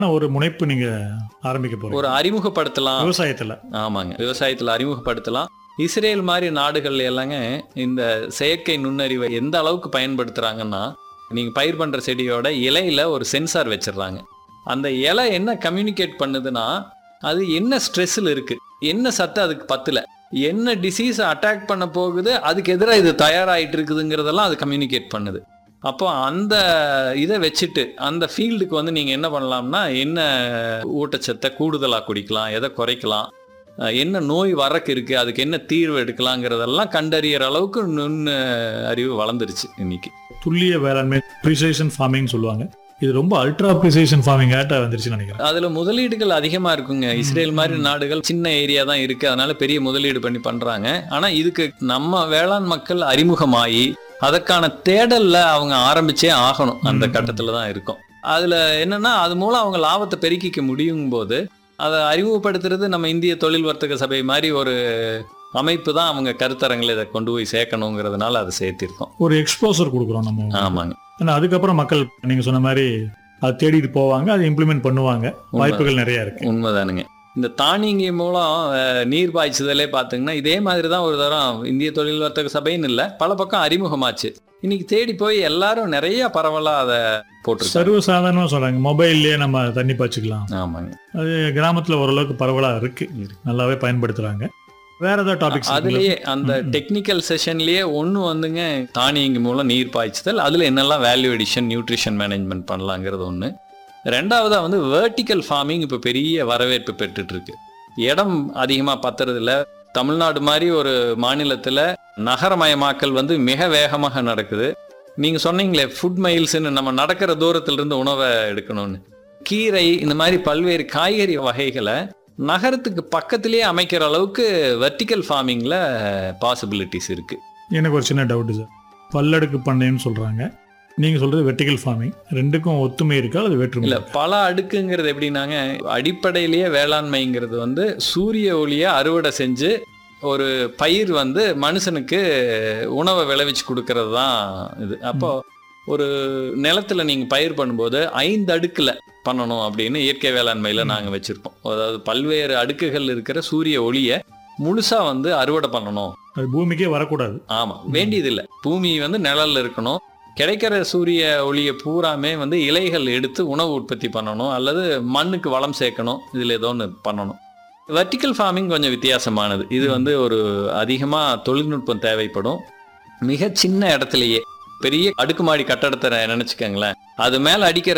ஒரு முனைப்பு நீங்க ஆரம்பிக்க ஒரு போறீங்க அறிமுகப்படுத்தலாம் விவசாயத்துல ஆமாங்க விவசாயத்தில் அறிமுகப்படுத்தலாம் இஸ்ரேல் மாதிரி நாடுகள்ல எல்லாங்க இந்த செயற்கை நுண்ணறிவை எந்த அளவுக்கு பயன்படுத்துறாங்கன்னா நீங்க பயிர் பண்ற செடியோட இலையில ஒரு சென்சார் வச்சிடுறாங்க அந்த இலை என்ன கம்யூனிகேட் பண்ணுதுன்னா அது என்ன ஸ்ட்ரெஸ்ஸில் இருக்கு என்ன சத்து அதுக்கு பத்தல என்ன டிசீஸ் அட்டாக் பண்ண போகுது அதுக்கு எதிராக இது தயாராகிட்டு இருக்குதுங்கிறதெல்லாம் அது கம்யூனிகேட் பண்ணுது அப்போ அந்த இதை வச்சுட்டு அந்த ஃபீல்டுக்கு வந்து நீங்கள் என்ன பண்ணலாம்னா என்ன ஊட்டச்சத்தை கூடுதலாக குடிக்கலாம் எதை குறைக்கலாம் அஹ் என்ன நோய் வரக்கு இருக்கு அதுக்கு என்ன தீர்வு எடுக்கலாங்கிறதெல்லாம் கண்டறியற அளவுக்கு நுண்ணு அறிவு வளர்ந்துருச்சு இன்னைக்கு துல்லிய வேளாண்மை ப்ரிசைஷன் ஃபார்மிங் சொல்லுவாங்க இது ரொம்ப அல்ட்ரா ப்ரிசைஷன் ஃபார்மிங் ஆட்ட வந்துருச்சுன்னு நினைக்கிறேன் அதுல முதலீடுகள் அதிகமா இருக்குங்க இஸ்ரேல் மாதிரி நாடுகள் சின்ன ஏரியா தான் இருக்கு அதனால பெரிய முதலீடு பண்ணி பண்றாங்க ஆனா இதுக்கு நம்ம வேளாண் மக்கள் அறிமுகமாயி அதற்கான தேடல்ல அவங்க ஆரம்பிச்சே ஆகணும் அந்த ம். கட்டத்துல தான் இருக்கும் அதுல என்னன்னா அது மூலம் அவங்க லாபத்தை பெருக்கிக்க முடியும் போது அதை அறிமுகப்படுத்துறது நம்ம இந்திய தொழில் வர்த்தக சபை மாதிரி ஒரு அமைப்பு தான் அவங்க கருத்தரங்களை இதை கொண்டு போய் சேர்க்கணுங்கிறதுனால அதை சேர்த்திருக்கோம் ஒரு எக்ஸ்போசர் கொடுக்குறோம் நம்ம ஆமாங்க ஏன்னா அதுக்கப்புறம் மக்கள் நீங்க சொன்ன மாதிரி அதை தேடிட்டு போவாங்க அதை இம்ப்ளிமெண்ட் பண்ணுவாங்க வாய்ப்புகள் நிறைய இருக்கு உண்மைதானுங்க இந்த தானியங்கி மூலம் அஹ், நீர் பாய்ச்சுதலே பார்த்தீங்கன்னா இதே மாதிரி தான் ஒரு தரம் இந்திய தொழில் வர்த்தக சபைன்னு இல்லை பல பக்கம் அறிமுகமாச்சு இன்னைக்கு தேடி போய் எல்லாரும் நிறைய பரவலா அதை போட்டிருக்காங்க சர்வசாதாரணமா சொல்றாங்க மொபைல்லயே நம்ம தண்ணி பாய்ச்சிக்கலாம் ஆமாங்க அது கிராமத்துல ஓரளவுக்கு பரவலா இருக்கு நல்லாவே பயன்படுத்துறாங்க வேற ஏதாவது டாபிக்ஸ் அதுலயே அந்த ம், ம். டெக்னிக்கல் செஷன்லயே ஒண்ணு வந்துங்க தானியங்கி மூலம் நீர் பாய்ச்சுதல் அதுல என்னெல்லாம் வேல்யூ எடிஷன் நியூட்ரிஷன் மேனேஜ்மெண்ட் பண்ணலாங்கிறது ஒண்ணு ரெண்டாவதா வந்து வெர்டிக்கல் ஃபார்மிங் இப்போ பெரிய வரவேற்பு பெற்றுட்டு இருக்கு இடம் அதிகமா பத்துறது இல்ல தமிழ்நாடு மாதிரி ஒரு மாநிலத்துல நகரமயமாக்கல் வந்து மிக வேகமாக நடக்குது நீங்க சொன்னீங்களே ஃபுட் மைல்ஸ்னு நம்ம நடக்கிற தூரத்துல இருந்து உணவை எடுக்கணும்னு கீரை இந்த மாதிரி பல்வேறு காய்கறி வகைகளை நகரத்துக்கு பக்கத்திலேயே அமைக்கிற அளவுக்கு வெர்டிக்கல் ஃபார்மிங்ல பாசிபிலிட்டிஸ் இருக்கு எனக்கு ஒரு சின்ன டவுட் சார் பல்லடுக்கு பண்ணைன்னு சொல்றாங்க நீங்க சொல்றது வெர்டிகல் ஃபார்மிங் ரெண்டுக்கும் ஒத்துமை இருக்கா அது வேற்றுமை இல்ல இருக்கா? பல அடுக்குங்கிறது எப்படின்னாங்க அடிப்படையிலேயே வேளாண்மைங்கிறது வந்து சூரிய ஒளியை அறுவடை செஞ்சு ஒரு பயிர் வந்து மனுஷனுக்கு உணவை விளைவிச்சு கொடுக்கறது தான் இது அப்போ ஒரு நிலத்துல நீங்க பயிர் பண்ணும்போது ஐந்து அடுக்குல பண்ணணும் அப்படின்னு இயற்கை வேளாண்மையில ம். நாங்க வச்சிருக்கோம் அதாவது பல்வேறு அடுக்குகள் இருக்கிற சூரிய ஒளியை முழுசா வந்து அறுவடை பண்ணணும் அது பூமிக்கே வரக்கூடாது ஆமா வேண்டியதில்லை பூமி வந்து நிழல்ல இருக்கணும் கிடைக்கிற சூரிய ஒளியை பூராமே வந்து இலைகள் எடுத்து உணவு உற்பத்தி பண்ணணும் அல்லது மண்ணுக்கு வளம் சேர்க்கணும் இதுல ஏதோ ஒன்று பண்ணணும் வெர்டிக்கல் ஃபார்மிங் கொஞ்சம் வித்தியாசமானது இது வந்து ஒரு அதிகமா தொழில்நுட்பம் தேவைப்படும் மிக சின்ன இடத்துலயே பெரிய அடுக்குமாடி கட்டடத்தை நினைச்சுக்கோங்களேன் அது மேல அடிக்கிற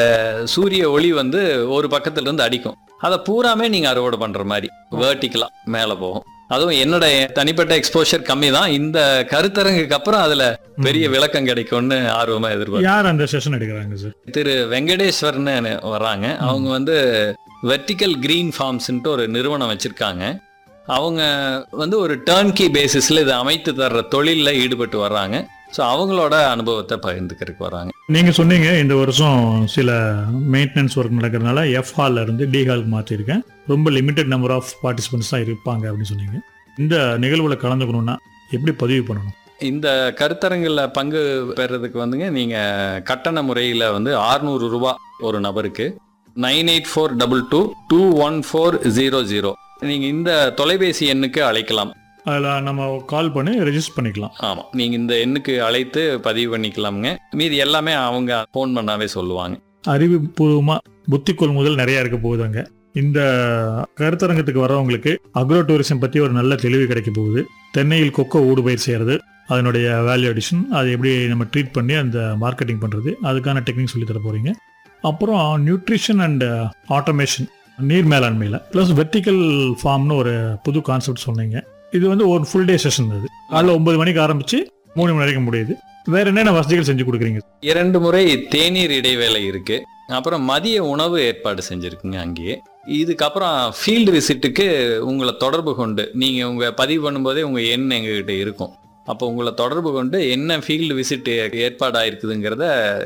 சூரிய ஒளி வந்து ஒரு பக்கத்துல இருந்து அடிக்கும் அதை பூராமே நீங்க அறுவடை பண்ற மாதிரி வேர்ட்டிக்கலா மேல போகும் அதுவும் என்னோட தனிப்பட்ட எக்ஸ்போஷர் கம்மி தான் இந்த கருத்தரங்குக்கு அப்புறம் அதுல பெரிய விளக்கம் கிடைக்கும்னு ஆர்வமா எதிர்பார்க்கிறேன் யார் அந்த செஷன் எடுக்கிறாங்க சார் திரு வெங்கடேஸ்வர்னு வர்றாங்க அவங்க வந்து வெர்டிக்கல் கிரீன் ஃபார்ம்ஸ்ன்ட்டு ஒரு நிறுவனம் வச்சிருக்காங்க அவங்க வந்து ஒரு டர்ன்கி பேசிஸ்ல இதை அமைத்து தர்ற தொழிலில் ஈடுபட்டு வர்றாங்க ஸோ அவங்களோட அனுபவத்தை பகிர்ந்துக்கிறதுக்கு வர்றாங்க நீங்க சொன்னீங்க இந்த வருஷம் சில மெயின்டெனன்ஸ் ஒர்க் நடக்கிறதுனால எஃப் ஹால்ல இருந்து டி ஹாலுக்கு மாத்திருக்கேன் ரொம்ப லிமிட்டட் நம்பர் ஆஃப் பார்ட்டிசிபென்ட்ஸ் தான் இருப்பாங்க அப்படின்னு சொன்னீங்க இந்த நிகழ்வுல கலந்துக்கணும்னா எப்படி பதிவு பண்ணணும் இந்த கருத்தரங்கில் பங்கு பெறதுக்கு வந்துங்க நீங்கள் கட்டண முறையில் வந்து 600 ரூபா ஒரு நபருக்கு nine eight four double two two one four zero zero நீங்கள் இந்த தொலைபேசி எண்ணுக்கு அழைக்கலாம் அதில் நம்ம கால் பண்ணி ரெஜிஸ்டர் பண்ணிக்கலாம் ஆமாம் நீங்கள் இந்த எண்ணுக்கு அழைத்து பதிவு பண்ணிக்கலாமுங்க மீதி எல்லாமே அவங்க ஃபோன் பண்ணாவே சொல்லுவாங்க அறிவுபூர்வமா புத்தி கொள்முதல் நிறைய இருக்க போகுதுங்க இந்த கருத்தரங்கத்துக்கு வரவங்களுக்கு அக்ரோ டூரிசம் பத்தி ஒரு நல்ல தெளிவு கிடைக்க போகுது தென்னையில் கொக்கோ ஊடுபயிர் செய்யறது அதனுடைய வேல்யூ அடிஷன் அதை எப்படி நம்ம ட்ரீட் பண்ணி அந்த மார்க்கெட்டிங் பண்றது அதுக்கான டெக்னிக் சொல்லி தர போறீங்க அப்புறம் நியூட்ரிஷன் அண்ட் ஆட்டோமேஷன் நீர் மேலாண்மையில் ப்ளஸ் வெர்டிக்கல் ஃபார்ம்னு ஒரு புது கான்செப்ட் சொன்னீங்க இது வந்து ஒரு ஃபுல் டே செஷன் அது காலைல ஒன்பது மணிக்கு ஆரம்பிச்சு மூணு மணி வரைக்கும் முடியுது வேற என்னென்ன வசதிகள் செஞ்சு கொடுக்குறீங்க இரண்டு முறை தேநீர் இடைவேளை இருக்கு அப்புறம் மதிய உணவு ஏற்பாடு செஞ்சுருக்குங்க அங்கேயே இதுக்கப்புறம் ஃபீல்டு விசிட்டுக்கு உங்களை தொடர்பு கொண்டு நீங்கள் உங்கள் பதிவு பண்ணும்போதே உங்கள் எண் எங்ககிட்ட இருக்கும் அப்போ உங்களை தொடர்பு கொண்டு என்ன ஃபீல்டு விசிட் ஏற்பாடாயிருக்குதுங்கிறத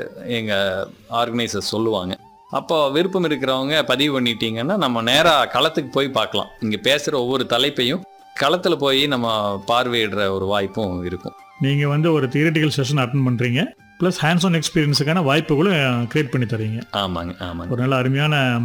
எங்கள் ஆர்கனைசர் சொல்லுவாங்க அப்போ விருப்பம் இருக்கிறவங்க பதிவு பண்ணிட்டீங்கன்னா நம்ம நேராக களத்துக்கு போய் பார்க்கலாம் இங்கே பேசுகிற ஒவ்வொரு தலைப்பையும் களத்தில் போய் நம்ம பார்வையிடுற ஒரு வாய்ப்பும் இருக்கும் நீங்க வந்து ஒரு தியரட்டிக்கல் செஷன் அட்டன் பண்றீங்க ப்ளஸ் ஹேண்ட்ஸ் ஆன் எக்ஸ்பீரியன்ஸுக்கான வாய்ப்புகளும் கிரியேட் பண்ணி தரீங்க ஆமாங்க ஆமாங்க ஒரு நல்ல அருமையான